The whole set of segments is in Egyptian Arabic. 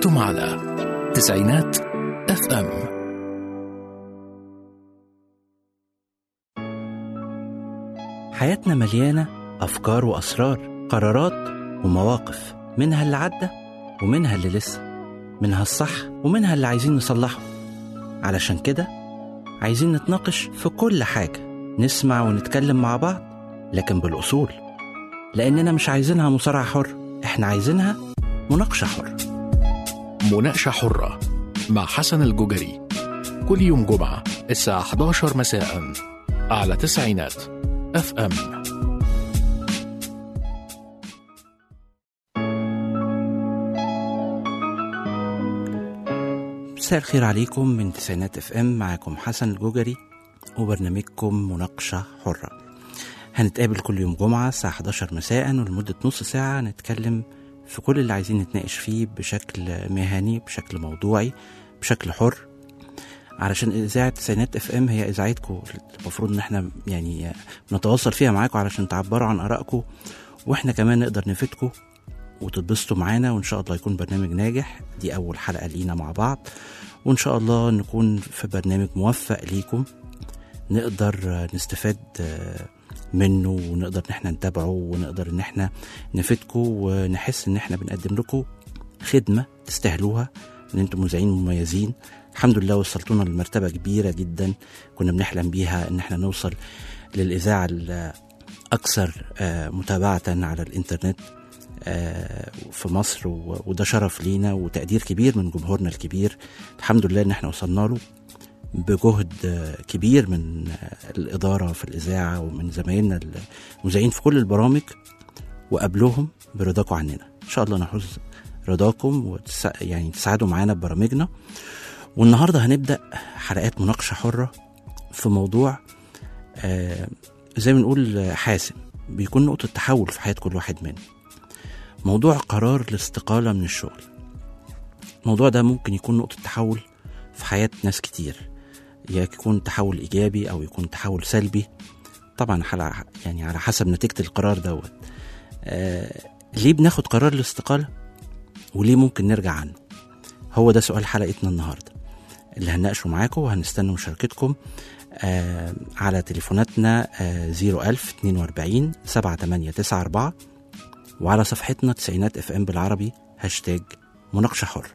أنتم على تسعينات اف ام حياتنا مليانة أفكار وأسرار قرارات ومواقف منها اللي عدى ومنها اللي لسه منها الصح ومنها اللي عايزين نصلحه علشان كده عايزين نتناقش في كل حاجة نسمع ونتكلم مع بعض لكن بالأصول لأننا مش عايزينها مصارعة حر إحنا عايزينها مناقشة حرة مناقشة حرة مع حسن الجوجري كل يوم جمعة الساعة 11 مساء على تسعينات اف ام مساء الخير عليكم من تسعينات اف ام معاكم حسن الجوجري وبرنامجكم مناقشة حرة هنتقابل كل يوم جمعة الساعة 11 مساء ولمدة نص ساعة نتكلم في كل اللي عايزين نتناقش فيه بشكل مهني بشكل موضوعي بشكل حر علشان إذاعة تسعينات اف ام هي إذاعتكم المفروض إن احنا يعني نتواصل فيها معاكم علشان تعبروا عن آرائكم واحنا كمان نقدر نفيدكم وتتبسطوا معانا وإن شاء الله يكون برنامج ناجح دي أول حلقة لينا مع بعض وإن شاء الله نكون في برنامج موفق ليكم نقدر نستفاد منه ونقدر ان احنا نتابعه ونقدر ان احنا نفيدكم ونحس ان احنا بنقدم لكم خدمه تستاهلوها ان انتم مذيعين مميزين الحمد لله وصلتونا لمرتبه كبيره جدا كنا بنحلم بيها ان احنا نوصل للاذاعه الاكثر آه، متابعه على الانترنت آه، في مصر و- وده شرف لينا وتقدير كبير من جمهورنا الكبير الحمد لله ان احنا وصلنا له بجهد آه، كبير من آه، الإدارة في الإذاعة ومن زمايلنا المذيعين في كل البرامج وقبلهم برضاكم عننا إن شاء الله نحوز رضاكم وتس... يعني تساعدوا معانا ببرامجنا والنهاردة هنبدأ حلقات مناقشة حرة في موضوع آه زي ما نقول آه، حاسم بيكون نقطة تحول في حياة كل واحد منا موضوع قرار الاستقالة من الشغل الموضوع ده ممكن يكون نقطة تحول في حياة ناس كتير يكون تحول إيجابي أو يكون تحول سلبي طبعا على يعني على حسب نتيجة القرار دوت آه ليه بناخد قرار الاستقالة وليه ممكن نرجع عنه هو ده سؤال حلقتنا النهاردة اللي هنناقشه معاكم وهنستنى مشاركتكم آه على تليفوناتنا آه 01000 42 7894 وعلى صفحتنا تسعينات اف ام بالعربي هاشتاج مناقشة حرة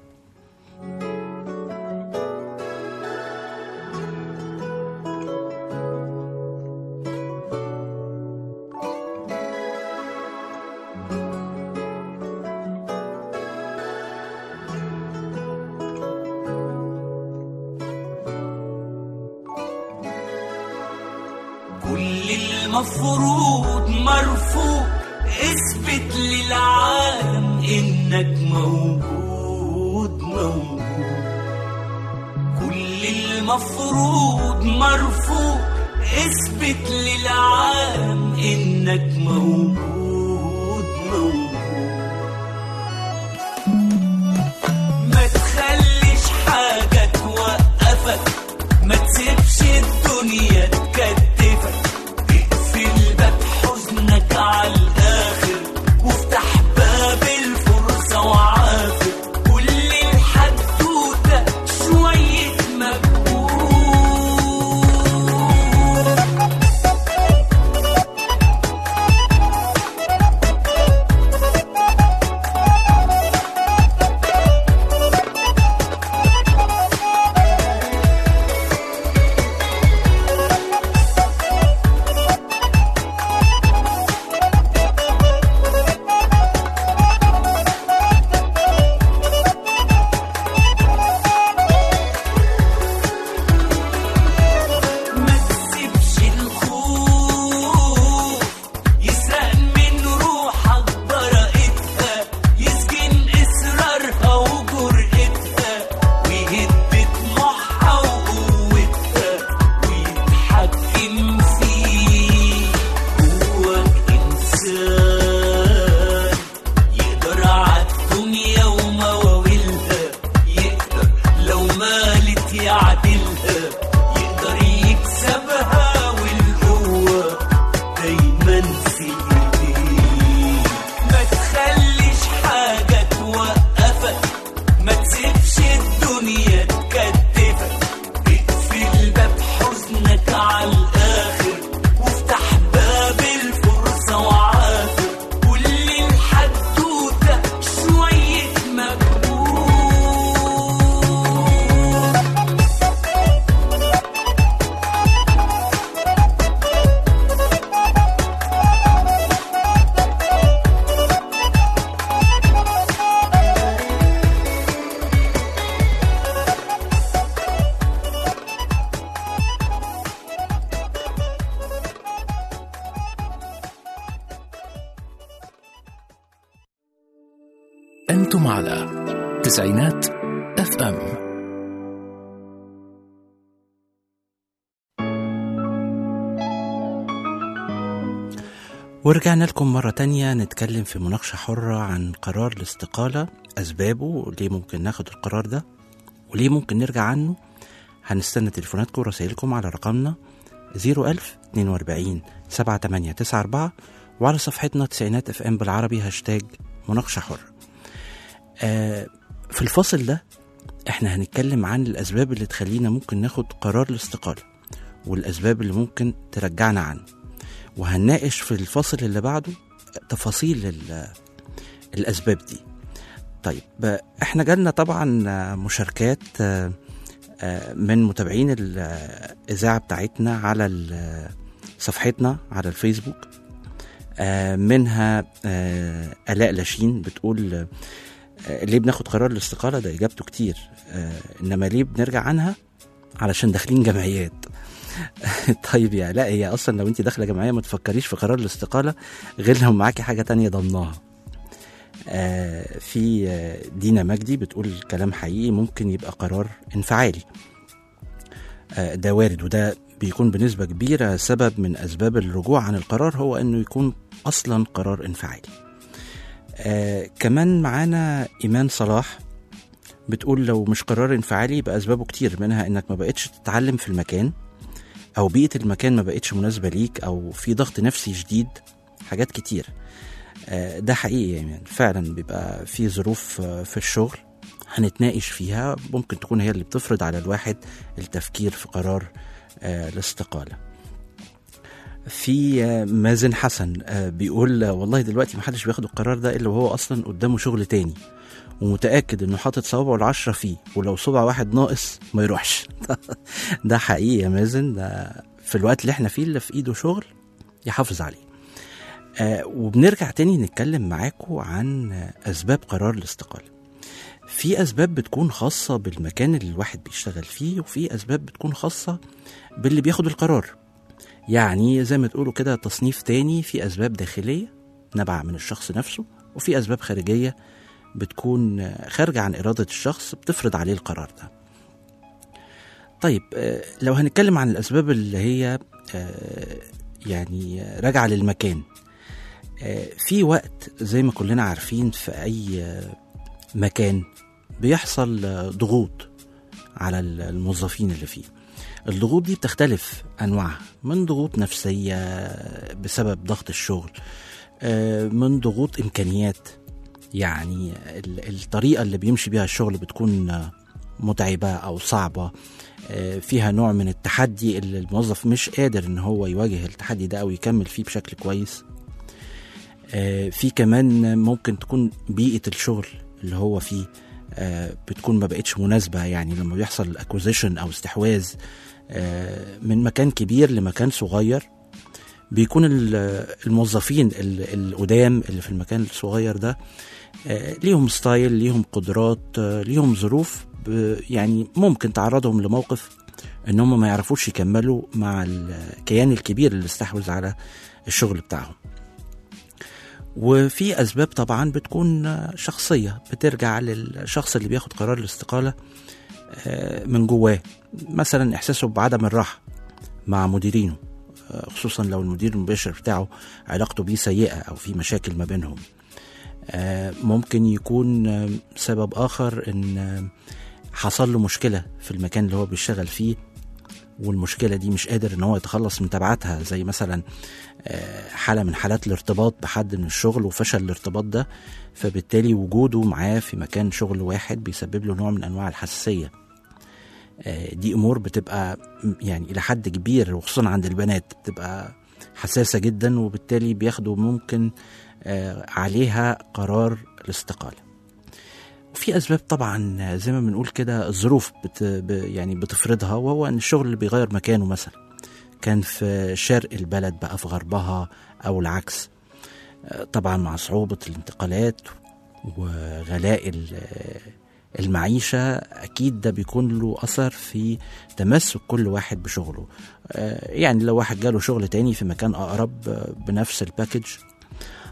كل المفروض مرفوض اثبت للعالم انك موجود موجود كل المفروض مرفوض اثبت للعالم انك موجود موجود ما تخليش حاجة توقفك ما تسيبش الدنيا تكتفك اقفل باب حزنك على الآخر وافتح باب الفرصة وعافر كل الحدوتة شوية مجهود أنتم على تسعينات اف ام ورجعنا لكم مرة تانية نتكلم في مناقشة حرة عن قرار الاستقالة أسبابه وليه ممكن ناخد القرار ده وليه ممكن نرجع عنه هنستنى تليفوناتكم ورسائلكم على رقمنا 01000 42 7894 وعلى صفحتنا تسعينات اف ام بالعربي هاشتاج مناقشة حرة آه في الفصل ده احنا هنتكلم عن الأسباب اللي تخلينا ممكن ناخد قرار الاستقالة والأسباب اللي ممكن ترجعنا عنه وهنناقش في الفصل اللي بعده تفاصيل ال- الأسباب دي طيب ب- احنا جالنا طبعا آه، مشاركات آه، آه، من متابعين الإذاعة بتاعتنا على ال- صفحتنا على الفيسبوك آه، منها آه، آلاء لاشين بتقول آه، ليه بناخد قرار الاستقالة ده إجابته كتير آه، إنما ليه بنرجع عنها علشان داخلين جمعيات طيب يا لا هي اصلا لو انت داخله جمعيه ما تفكريش في قرار الاستقاله غير لو معاكي حاجه تانية ضمناها آه في آه، دينا مجدي بتقول كلام حقيقي ممكن يبقى قرار انفعالي آه ده وارد وده بيكون بنسبة كبيرة سبب من أسباب الرجوع عن القرار هو أنه يكون أصلا قرار انفعالي آه كمان معانا إيمان صلاح بتقول لو مش قرار انفعالي يبقى أسبابه كتير منها إنك ما بقتش تتعلم في المكان او بيئه المكان ما بقتش مناسبه ليك او في ضغط نفسي شديد حاجات كتير آه، ده حقيقي يعني فعلا بيبقى في ظروف آه، في الشغل هنتناقش فيها ممكن تكون هي اللي بتفرض على الواحد التفكير في قرار آه، الاستقاله في آه، مازن حسن آه، بيقول آه، والله دلوقتي محدش بياخد القرار ده الا وهو اصلا قدامه شغل تاني ومتاكد انه حاطط صوابعه العشرة فيه ولو صبع واحد ناقص ما يروحش ده حقيقي يا مازن ده في الوقت اللي احنا فيه اللي في ايده شغل يحافظ عليه آه وبنرجع تاني نتكلم معاكم عن آه، اسباب قرار الاستقاله في اسباب بتكون خاصه بالمكان اللي الواحد بيشتغل فيه وفي اسباب بتكون خاصه باللي بياخد القرار يعني زي ما تقولوا كده تصنيف تاني في اسباب داخليه نابعه من الشخص نفسه وفي اسباب خارجيه بتكون آه، خارجه عن اراده الشخص بتفرض عليه القرار ده طيب آه، لو هنتكلم عن الأسباب اللي هي آه، يعني آه، راجعة للمكان آه، في وقت زي ما كلنا عارفين في أي آه، مكان بيحصل آه، ضغوط على ال- الموظفين اللي فيه الضغوط دي بتختلف أنواعها من ضغوط نفسية بسبب ضغط الشغل آه، من ضغوط إمكانيات يعني ال- الطريقة اللي بيمشي بيها الشغل بتكون آه، متعبة أو صعبة آه، فيها نوع من التحدي اللي الموظف مش قادر ان هو يواجه التحدي ده او يكمل فيه بشكل كويس آه، في كمان ممكن تكون بيئة الشغل اللي هو فيه آه، بتكون ما بقتش مناسبة يعني لما بيحصل اكوزيشن او استحواذ آه، من مكان كبير لمكان صغير بيكون ال- الموظفين ال- القدام اللي في المكان الصغير ده آه، ليهم ستايل ليهم قدرات آه، ليهم ظروف ب- يعني ممكن تعرضهم لموقف ان هم ما يعرفوش يكملوا مع الكيان الكبير اللي استحوذ على الشغل بتاعهم وفي اسباب طبعا بتكون آه، شخصيه بترجع للشخص اللي بياخد قرار الاستقاله آه، من جواه مثلا احساسه بعدم الراحه مع مديرينه آه، خصوصا لو المدير المباشر بتاعه علاقته بيه سيئه او في مشاكل ما بينهم آه، ممكن يكون آه، سبب آخر إن آه، حصل له مشكلة في المكان اللي هو بيشتغل فيه والمشكلة دي مش قادر إن هو يتخلص من تبعاتها زي مثلا آه، حالة من حالات الارتباط بحد من الشغل وفشل الارتباط ده فبالتالي وجوده معاه في مكان شغل واحد بيسبب له نوع من أنواع الحساسية آه، دي أمور بتبقى م- يعني إلى حد كبير وخصوصا عند البنات بتبقى حساسة جدا وبالتالي بياخدوا ممكن آه، عليها قرار الاستقالة وفي أسباب طبعا آه، زي ما بنقول كده الظروف بت ب- يعني بتفرضها وهو إن الشغل اللي بيغير مكانه مثلا كان في شرق البلد بقى في غربها أو العكس آه، طبعا مع صعوبة الانتقالات وغلاء ال- آه، المعيشة أكيد ده بيكون له أثر في تمسك كل واحد بشغله آه، يعني لو واحد جاله شغل تاني في مكان أقرب آه، بنفس الباكج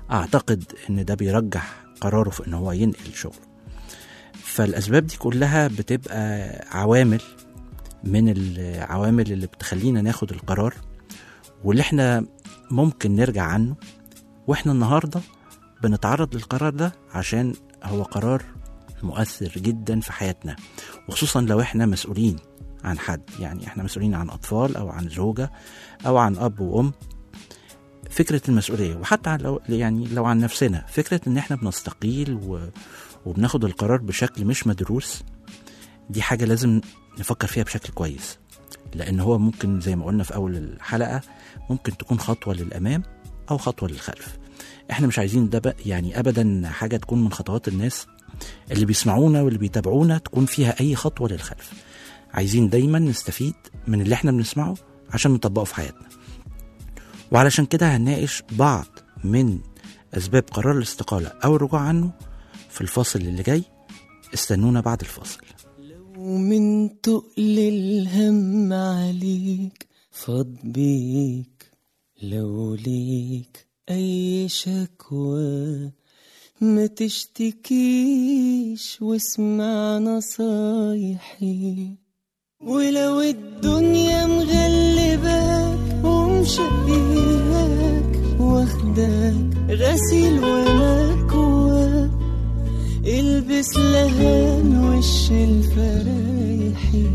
اعتقد ان ده بيرجح قراره في ان هو ينقل شغله فالاسباب دي كلها بتبقى عوامل من العوامل اللي بتخلينا ناخد القرار واللي احنا ممكن نرجع عنه واحنا النهارده بنتعرض للقرار ده عشان هو قرار مؤثر جدا في حياتنا وخصوصا لو احنا مسؤولين عن حد يعني احنا مسؤولين عن اطفال او عن زوجه او عن اب وام فكره المسؤوليه وحتى عن لو يعني لو عن نفسنا فكره ان احنا بنستقيل و وبناخد القرار بشكل مش مدروس دي حاجه لازم نفكر فيها بشكل كويس لان هو ممكن زي ما قلنا في اول الحلقه ممكن تكون خطوه للامام او خطوه للخلف احنا مش عايزين ده بقى يعني ابدا حاجه تكون من خطوات الناس اللي بيسمعونا واللي بيتابعونا تكون فيها اي خطوه للخلف عايزين دايما نستفيد من اللي احنا بنسمعه عشان نطبقه في حياتنا وعلشان كده هنناقش بعض من اسباب قرار الاستقاله او الرجوع عنه في الفاصل اللي جاي استنونا بعد الفاصل ومن تقل الهم عليك فاض بيك لو ليك أي شكوى ما تشتكيش واسمع نصايحي ولو الدنيا مغلباك ومشقياك واخداك غسيل ومكواك البس لهان وش الفرايحي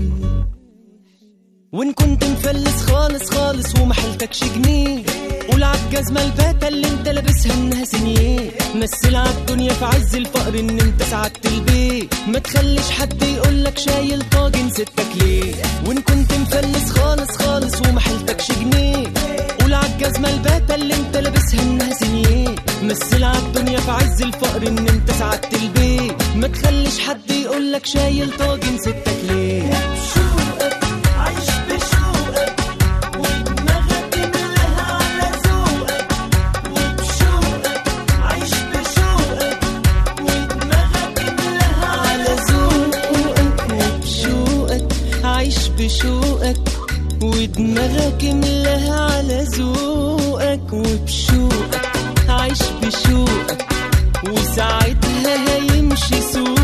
وان كنت مفلس خالص خالص ومحلتكش جنيه قول عالجزمة الباتة اللي انت لابسها انها سنيه مثل عالدنيا في عز الفقر ان انت سعدت البيت ما تخليش حد يقولك شايل طاجن ستك ليه وان كنت مفلس خالص خالص ومحلتكش جنيه قول عالجزمة الباتة اللي انت لابسها انها سنيه مثل عالدنيا في عز الفقر ان انت سعدت البيت ما تخليش حد يقولك شايل طاجن ستك ليه عايش بشوقك ودماغك ملاها على ذوقك وبشوقك عايش بشوقك ودماغك ملاها على ذوقك وبشوقك عايش بشوقك ودماغك ملاها على ذوقك وبشوقك عايش بشوقك وساعتها هيمشي سوقك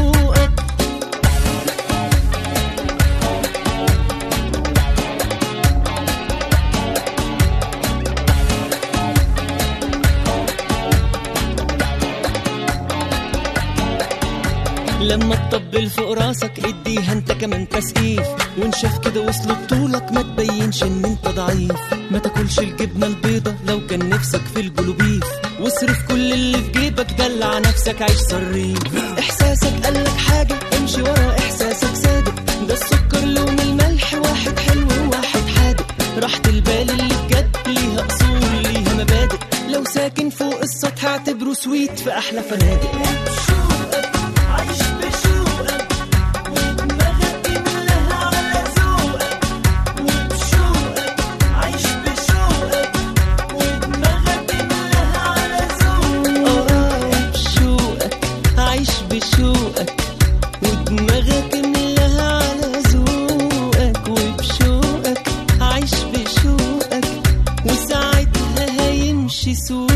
لما تطبل فوق راسك اديها انت كمان تسقيف وان شاف كده وصل بطولك ما تبينش ان انت ضعيف ما تاكلش الجبنه البيضه لو كان نفسك في الجلوبيف واصرف كل اللي في جيبك دلع نفسك عيش صريف احساسك قالك حاجه امشي ورا احساسك صادق ده السكر لون الملح واحد حلو وواحد حادق راحة البال اللي بجد ليها اصول ليها مبادئ لو ساكن فوق السطح اعتبره سويت في احلى فنادق عايش بشوقك ودماغك ملاها على ذوقك وبشوقك عايش بشوقك ودماغك ملاها على ذوقك اه بشوقك عايش بشوقك ودماغك ملاها على ذوقك وبشوقك عايش بشوقك وساعتها هيمشي سوقك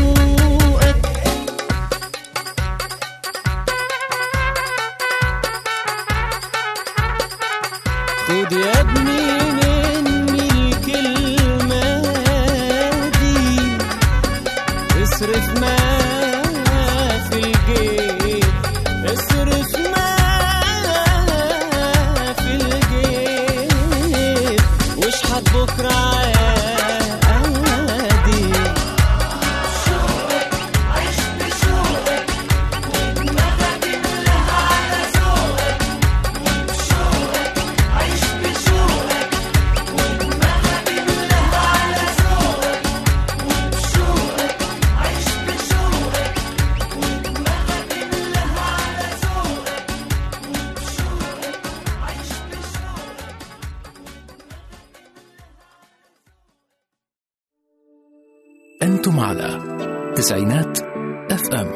خد يا ابني مني الكلمة دي اصرف ما في الجيب اصرف ما في الجيب واشحت بكرة عادي أنتم على تسعينات اف ام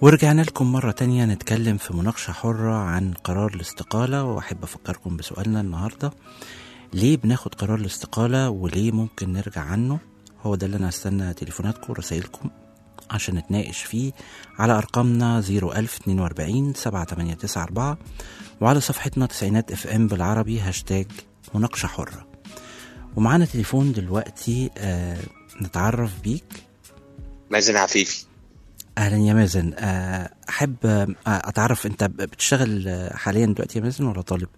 ورجعنا لكم مرة تانية نتكلم في مناقشة حرة عن قرار الاستقالة وأحب أفكركم بسؤالنا النهاردة ليه بناخد قرار الاستقالة وليه ممكن نرجع عنه هو ده اللي أنا هستنى تليفوناتكم ورسايلكم عشان نتناقش فيه على أرقامنا 01042 7894 وعلى صفحتنا تسعينات اف ام بالعربي هاشتاج مناقشة حرة ومعانا تليفون دلوقتي آه نتعرف بيك مازن عفيفي اهلا يا مازن آه، احب آه، اتعرف انت ب- بتشتغل آه، حاليا دلوقتي يا مازن ولا طالب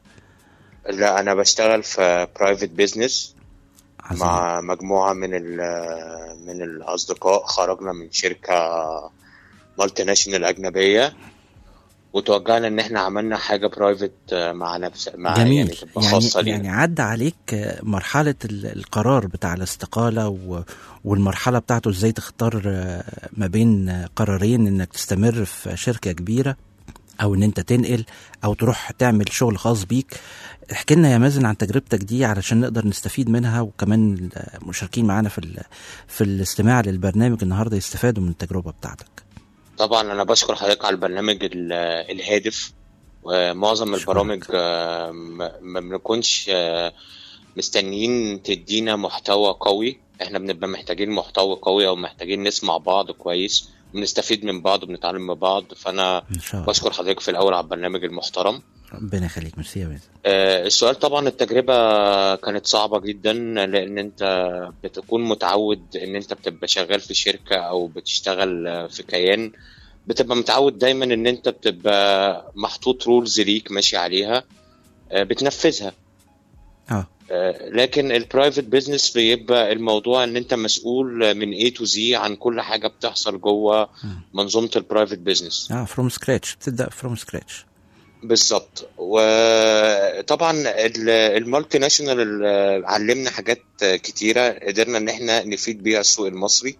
لا انا بشتغل في برايفت بيزنس عظيم. مع مجموعه من ال- من الاصدقاء خرجنا من شركه مالتي ناشونال اجنبيه وتوجهنا ان احنا عملنا حاجه برايفت مع نفس مع يعني جميل تبقى يعني خاصه يعني لينا عدى عليك آه، مرحلة ال- القرار بتاع الاستقالة و- والمرحلة بتاعته ازاي تختار آه، ما بين آه، قرارين انك تستمر في شركة كبيرة او ان انت تنقل او تروح تعمل شغل خاص بيك احكي لنا يا مازن عن تجربتك دي علشان نقدر نستفيد منها وكمان المشاركين معانا في ال- في الاستماع للبرنامج النهارده يستفادوا من التجربة بتاعتك طبعا انا بشكر حضرتك على البرنامج ال- الهادف ومعظم شكراً. البرامج آه، ما ما بنكونش آه، مستنيين تدينا محتوى قوي احنا بنبقى محتاجين محتوى قوي او محتاجين نسمع بعض كويس ونستفيد من بعض وبنتعلم من بعض فانا ان شاء الله بشكر حضرتك في الاول على البرنامج المحترم ربنا يخليك ميرسي يا مازن آه، السؤال طبعا التجربة كانت صعبة جدا لأن أنت بتكون متعود إن أنت بتبقى شغال في شركة أو بتشتغل آه، في كيان بتبقى متعود دايما إن أنت بتبقى محطوط رولز ليك ماشي عليها آه، بتنفذها اه آه، لكن البرايفت بيزنس بيبقى الموضوع ان انت مسؤول من A to Z عن كل حاجه بتحصل جوه منظومه البرايفت بيزنس اه فروم سكراتش بتبدا فروم سكراتش بالظبط وطبعا ال- المالتي ناشونال ال- علمنا حاجات كتيره قدرنا ان احنا نفيد بيها السوق المصري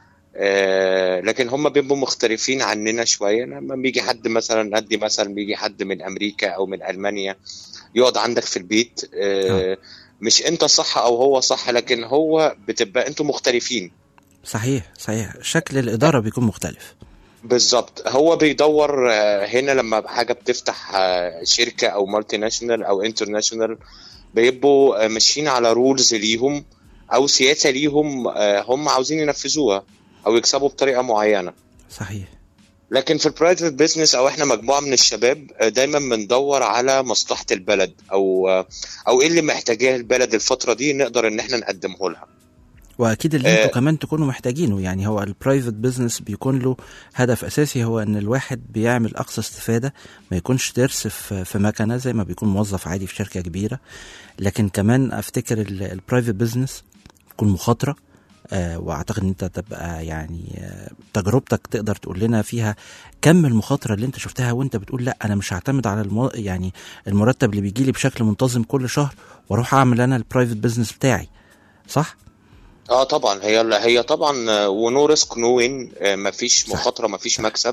آه، لكن هم بيبقوا مختلفين عننا شويه لما بيجي حد مثلا ادي مثلا بيجي حد من امريكا او من المانيا يقعد عندك في البيت آه، مش انت صح او هو صح لكن هو بتبقى انتوا مختلفين صحيح صحيح شكل الاداره بيكون مختلف بالظبط هو بيدور آه، هنا لما حاجه بتفتح آه، شركه او مالتي ناشونال او انترناشونال بيبقوا آه، ماشيين على رولز ليهم او سياسه ليهم آه، هم عاوزين ينفذوها او يكسبوا بطريقه معينه صحيح لكن في البرايفت بيزنس او احنا مجموعه من الشباب آه، دايما بندور على مصلحه البلد او آه، او ايه اللي محتاجاه البلد الفتره دي نقدر ان احنا نقدمه لها واكيد اللي آه. انتوا كمان تكونوا محتاجينه يعني هو البرايفت بزنس بيكون له هدف اساسي هو ان الواحد بيعمل اقصى استفاده ما يكونش ترس في في مكنه زي ما بيكون موظف عادي في شركه كبيره لكن كمان افتكر البرايفت بزنس تكون مخاطره آه واعتقد ان انت تبقى يعني آه تجربتك تقدر تقول لنا فيها كم المخاطره اللي انت شفتها وانت بتقول لا انا مش هعتمد على المو... يعني المرتب اللي بيجي لي بشكل منتظم كل شهر واروح اعمل انا البرايفت بزنس بتاعي صح؟ اه طبعا هي هي طبعا ونو ريسك نو وين مفيش صح. مخاطره مفيش مكسب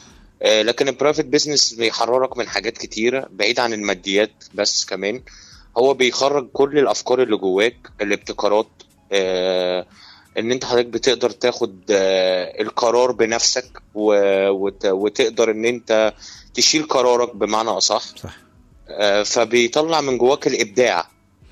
آه، لكن البرايفت بيزنس بيحررك من حاجات كتيره بعيد عن الماديات بس كمان هو بيخرج كل الافكار اللي جواك الابتكارات آه، ان انت حضرتك بتقدر تاخد آه، القرار بنفسك و- وت- وتقدر ان انت تشيل قرارك بمعنى اصح صح آه، فبيطلع من جواك الابداع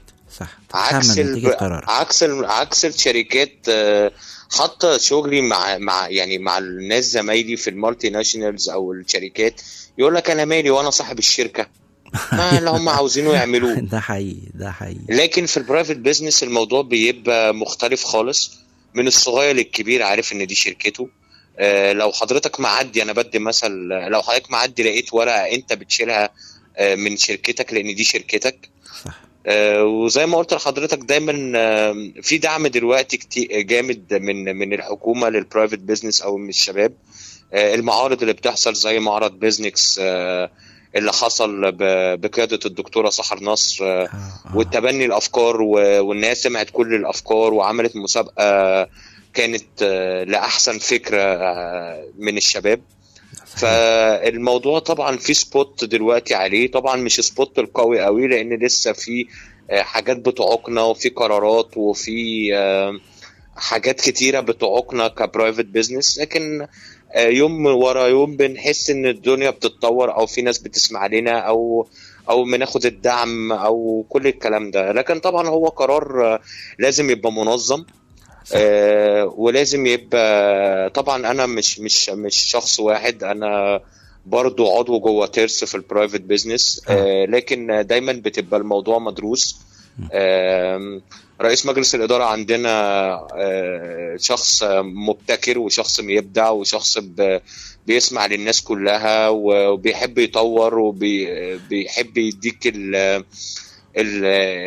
صح عكس تتحمل ال... نتيجه قرارك عكس ال... عكس الشركات آه، حتى شغلي مع مع يعني مع الناس زمايلي في المالتي ناشونالز او الشركات يقول لك انا مالي وانا صاحب الشركه ما اللي هم عاوزينه يعملوه ده حقيقي ده حقيقي لكن في البرايفت بيزنس الموضوع بيبقى مختلف خالص من الصغير للكبير عارف ان دي شركته آه، لو حضرتك معدي انا بدي مثل لو حضرتك معدي لقيت ورقه انت بتشيلها آه، من شركتك لان دي شركتك صح آه، وزي ما قلت لحضرتك دايما آه، في دعم دلوقتي كتير جامد من من الحكومه للبرايفت بيزنس او من الشباب آه، المعارض اللي بتحصل زي معرض بيزنكس آه، اللي حصل ب- بقياده الدكتوره سحر نصر آه، آه آه. والتبني الافكار و- والناس سمعت كل الافكار وعملت مسابقه كانت آه، لاحسن فكره آه، من الشباب صحيح. فالموضوع طبعا في سبوت دلوقتي عليه طبعا مش سبوت القوي قوي لان لسه في آه، حاجات بتعوقنا وفي قرارات وفي آه، حاجات كتيره بتعوقنا كبرايفت بيزنس لكن آه، يوم ورا يوم بنحس ان الدنيا بتتطور او في ناس بتسمع لنا او او بناخد الدعم او كل الكلام ده لكن طبعا هو قرار آه، لازم يبقى منظم آه ولازم يبقى طبعا انا مش مش مش شخص واحد انا برضو عضو جوه ترس في البرايفت بيزنس آه لكن دايما بتبقى الموضوع مدروس آم، رئيس مجلس الإدارة عندنا آه، شخص مبتكر وشخص بيبدع وشخص ب- بيسمع للناس كلها وبيحب يطور وبيحب يديك ال ال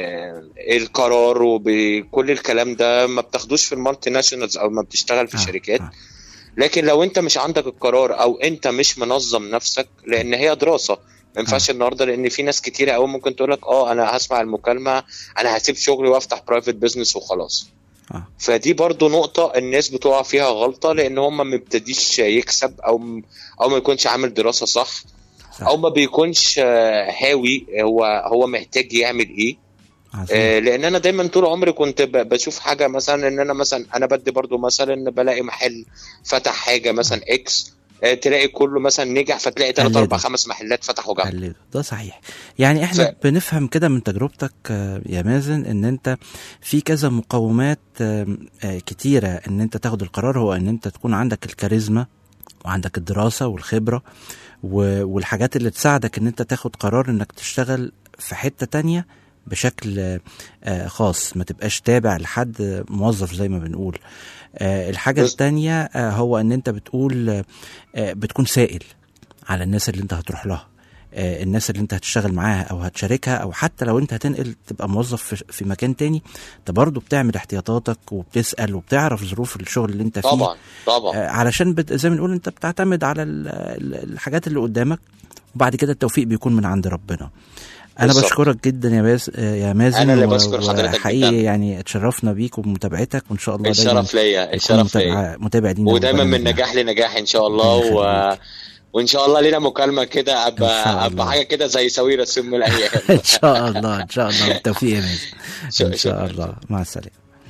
القرار وبكل الكلام ده ما بتاخدوش في المالتي ناشونالز او ما بتشتغل في آه، شركات آه. لكن لو انت مش عندك القرار او انت مش منظم نفسك لان هي دراسه ما ينفعش النهارده لان في ناس كتيره قوي ممكن تقول لك اه انا هسمع المكالمه انا هسيب شغلي وافتح برايفت بزنس وخلاص آه. فدي برضو نقطة الناس بتقع فيها غلطة لأن هم ما بيبتديش يكسب أو أو ما يكونش عامل دراسة صح صح. أو ما بيكونش آه، هاوي هو هو محتاج يعمل إيه عظيم. آه، لان انا دايما طول عمري كنت ب- بشوف حاجه مثلا ان انا مثلا انا بدي برضو مثلا بلاقي محل فتح حاجه مثلا اكس آه، تلاقي كله مثلا نجح فتلاقي ثلاث قلده. اربع خمس محلات فتحوا جنبه قلده ده صحيح يعني احنا ف- بنفهم كده من تجربتك آه، يا مازن ان انت في كذا مقومات آم، آه، كتيرة ان انت تاخد القرار هو ان انت تكون عندك الكاريزما وعندك الدراسة والخبرة و- والحاجات اللي تساعدك ان انت تاخد قرار انك تشتغل في حتة تانية بشكل آه، آه، خاص ما تبقاش تابع لحد آه، موظف زي ما بنقول آه، الحاجة بس- التانية آه، هو ان انت بتقول آه، آه، بتكون سائل على الناس اللي انت هتروح لها آه، الناس اللي انت هتشتغل معاها او هتشاركها او حتى لو انت هتنقل تبقى موظف في- في مكان تاني انت برضه بتعمل احتياطاتك وبتسال وبتعرف ظروف الشغل اللي انت فيه طبعا طبعا آه، علشان بت... زي ما نقول انت بتعتمد على ال... ال- الحاجات اللي قدامك وبعد كده التوفيق بيكون من عند ربنا انا بالظبط. بشكرك جدا يا باز آه، يا مازن أنا اللي و- بشكر حضرتك وحقيقي جداً. يعني اتشرفنا بيك وبمتابعتك وان شاء الله دايما الشرف ليا تكون الشرف ليا متابع متابع لينا ودايما من وبرنامجنا. نجاح لنجاح ان شاء الله ربنا و... يخليك. وان شاء الله لينا مكالمه كده إن شاء ابقى الله. ابقى حاجه كده زي سويرة في يوم من الايام ان شاء الله ان شاء الله بالتوفيق يا مازن شكراً. ان شاء الله مع السلامه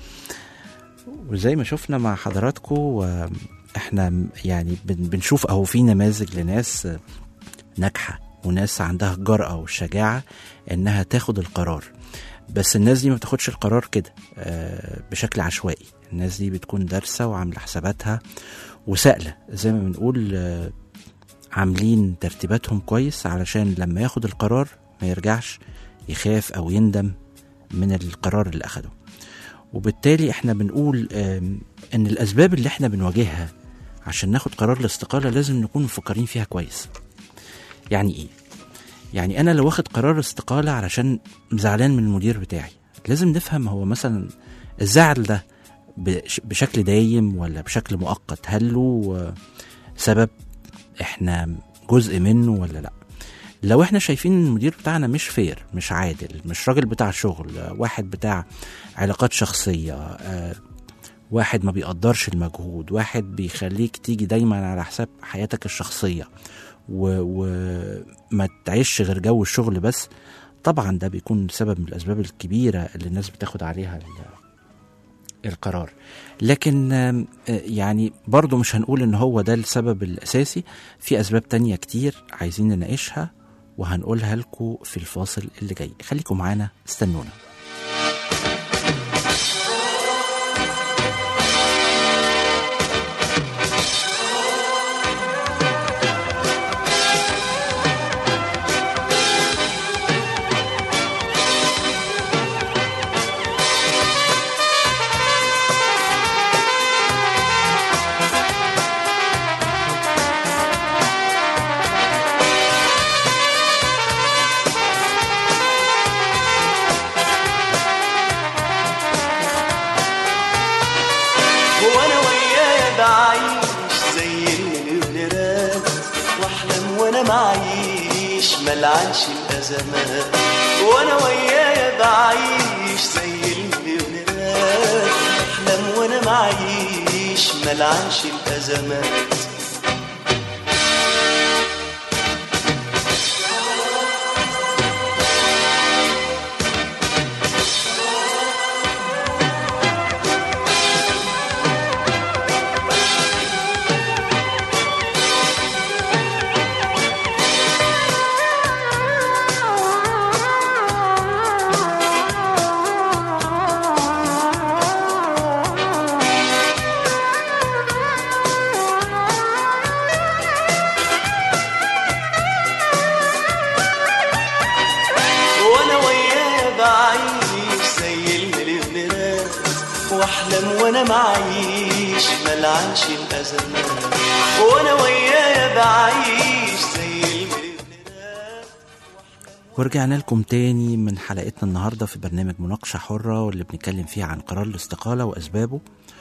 وزي ما شفنا مع حضراتكم آه، احنا م- يعني بن- بنشوف اهو في نماذج لناس آه، ناجحه وناس عندها الجرأة والشجاعة انها تاخد القرار بس الناس دي ما بتاخدش القرار كده آه، بشكل عشوائي الناس دي بتكون دارسة وعاملة حساباتها وسائلة زي ما بنقول آه، عاملين ترتيباتهم كويس علشان لما ياخد القرار ما يرجعش يخاف او يندم من القرار اللي اخده وبالتالي احنا بنقول آم، ان الاسباب اللي احنا بنواجهها عشان ناخد قرار الاستقالة لازم نكون مفكرين فيها كويس يعني ايه يعني انا لو واخد قرار استقالة علشان زعلان من المدير بتاعي لازم نفهم هو مثلا الزعل ده بش- بشكل دايم ولا بشكل مؤقت هل له آه، سبب احنا جزء منه ولا لا لو احنا شايفين ان المدير بتاعنا مش فير مش عادل مش راجل بتاع شغل آه، واحد بتاع علاقات شخصية آه، واحد ما بيقدرش المجهود واحد بيخليك تيجي دايما على حساب حياتك الشخصية وما تعيش غير جو الشغل بس طبعا ده بيكون سبب من الأسباب الكبيرة اللي الناس بتاخد عليها ال- القرار لكن آم، آه، يعني برضو مش هنقول ان هو ده السبب الأساسي في أسباب تانية كتير عايزين نناقشها وهنقولها لكم في الفاصل اللي جاي خليكم معانا استنونا وانا وياه بعيش زي المليونيرات واحلم وانا معيش ملعنش الازمات وانا وياه بعيش زي المليونيرات احلم وانا معيش ملعنش الازمات واحلم وانا معيش ملعنش الازمات وانا ويايا بعيش زي المليونيرات ورجعنا لكم تاني من حلقتنا النهاردة في برنامج مناقشة حرة واللي بنتكلم فيه عن قرار الاستقالة وأسبابه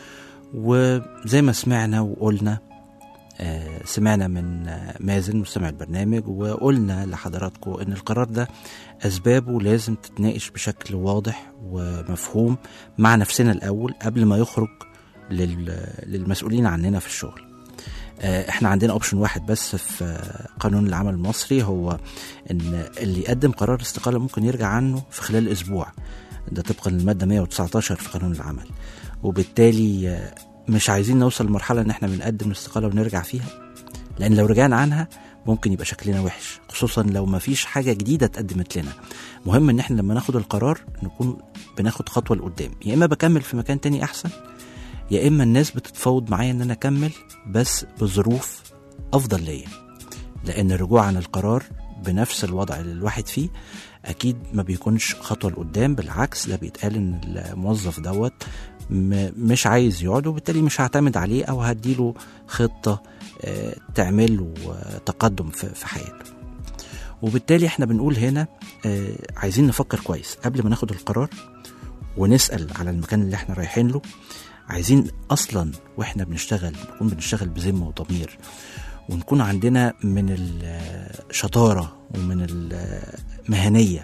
وزي ما سمعنا وقلنا آه، سمعنا من آه، مازن مستمع البرنامج وقلنا لحضراتكم ان القرار ده اسبابه لازم تتناقش بشكل واضح ومفهوم مع نفسنا الاول قبل ما يخرج لل- للمسؤولين عننا في الشغل آه، احنا عندنا اوبشن واحد بس في آه، قانون العمل المصري هو ان اللي يقدم قرار استقاله ممكن يرجع عنه في خلال اسبوع ده طبقا للماده 119 في قانون العمل وبالتالي آه، مش عايزين نوصل لمرحله ان احنا بنقدم الاستقاله ونرجع فيها لان لو رجعنا عنها ممكن يبقى شكلنا وحش خصوصا لو ما فيش حاجه جديده اتقدمت لنا مهم ان احنا لما ناخد القرار نكون بناخد خطوه لقدام يا اما بكمل في مكان تاني احسن يا اما الناس بتتفاوض معايا ان انا اكمل بس بظروف افضل ليا لان الرجوع عن القرار بنفس الوضع اللي الواحد فيه اكيد ما بيكونش خطوه لقدام بالعكس ده بيتقال ان الموظف دوت م- مش عايز يقعد وبالتالي مش هعتمد عليه او هديله خطه آه، تعمل له آه، تقدم في في حياته وبالتالي احنا بنقول هنا آه، عايزين نفكر كويس قبل ما ناخد القرار ونسال على المكان اللي احنا رايحين له عايزين اصلا واحنا بنشتغل نكون بنشتغل بذمه وضمير ونكون عندنا من الشطاره ومن المهنيه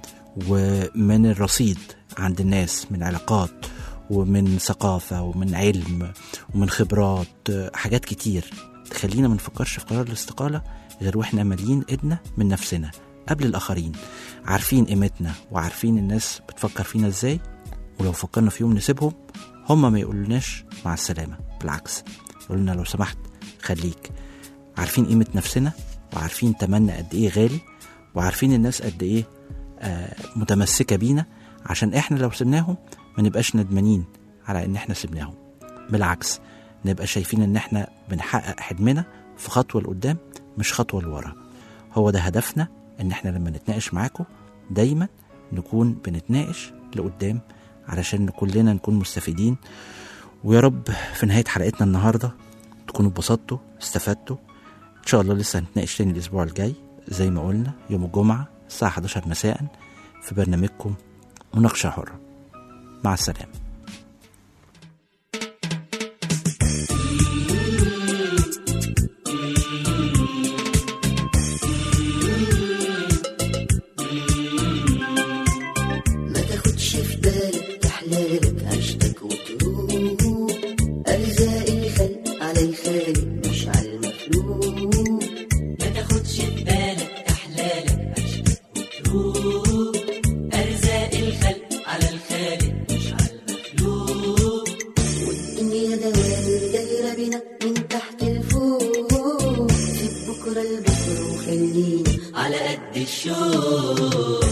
ومن الرصيد عند الناس من علاقات ومن ثقافة ومن علم ومن خبرات حاجات كتير تخلينا ما نفكرش في قرار الاستقالة غير واحنا مالين ايدنا من نفسنا قبل الآخرين عارفين قيمتنا وعارفين الناس بتفكر فينا ازاي ولو فكرنا في يوم نسيبهم هما ما يقولوناش مع السلامة بالعكس يقولوا لنا لو سمحت خليك عارفين قيمة نفسنا وعارفين تمنا قد ايه غالي وعارفين الناس قد ايه آه متمسكة بينا عشان احنا لو سبناهم ما نبقاش ندمانين على ان احنا سبناهم بالعكس نبقى شايفين ان احنا بنحقق حلمنا في خطوة لقدام مش خطوة لورا هو ده هدفنا ان احنا لما نتناقش معاكم دايما نكون بنتناقش لقدام علشان كلنا نكون مستفيدين ويا رب في نهاية حلقتنا النهاردة تكونوا اتبسطتوا استفدتوا ان شاء الله لسه هنتناقش تاني الاسبوع الجاي زي ما قلنا يوم الجمعة الساعة 11 مساء في برنامجكم مناقشة حرة مع السلامة ما تاخدش في بالك تحلالك عشتك وتروح أرزاق الخلق على الخالق مش على المخلوق ما تاخدش في بالك احلالك عشتك وتروح ارزاق الخلق على الخالق مش على المخلوق والدنيا دوام دايرة بينا من تحت لفوق سيب بكرة لبكرة وخلينا على قد الشوق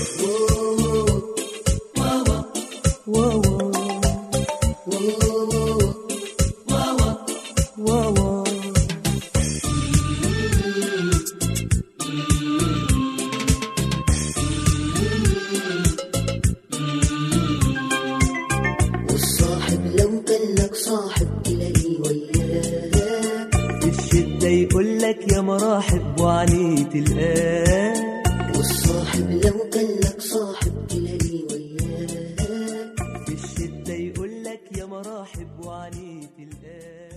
والصاحب لو كان لك صاحب تلاقيه وياك في الشدة يقولك يا مراحب وعليه تلقاه والصاحب لو كان لك صاحب تلاقيه وياك في الشدة يقولك يا مراحب وعليه تلقاه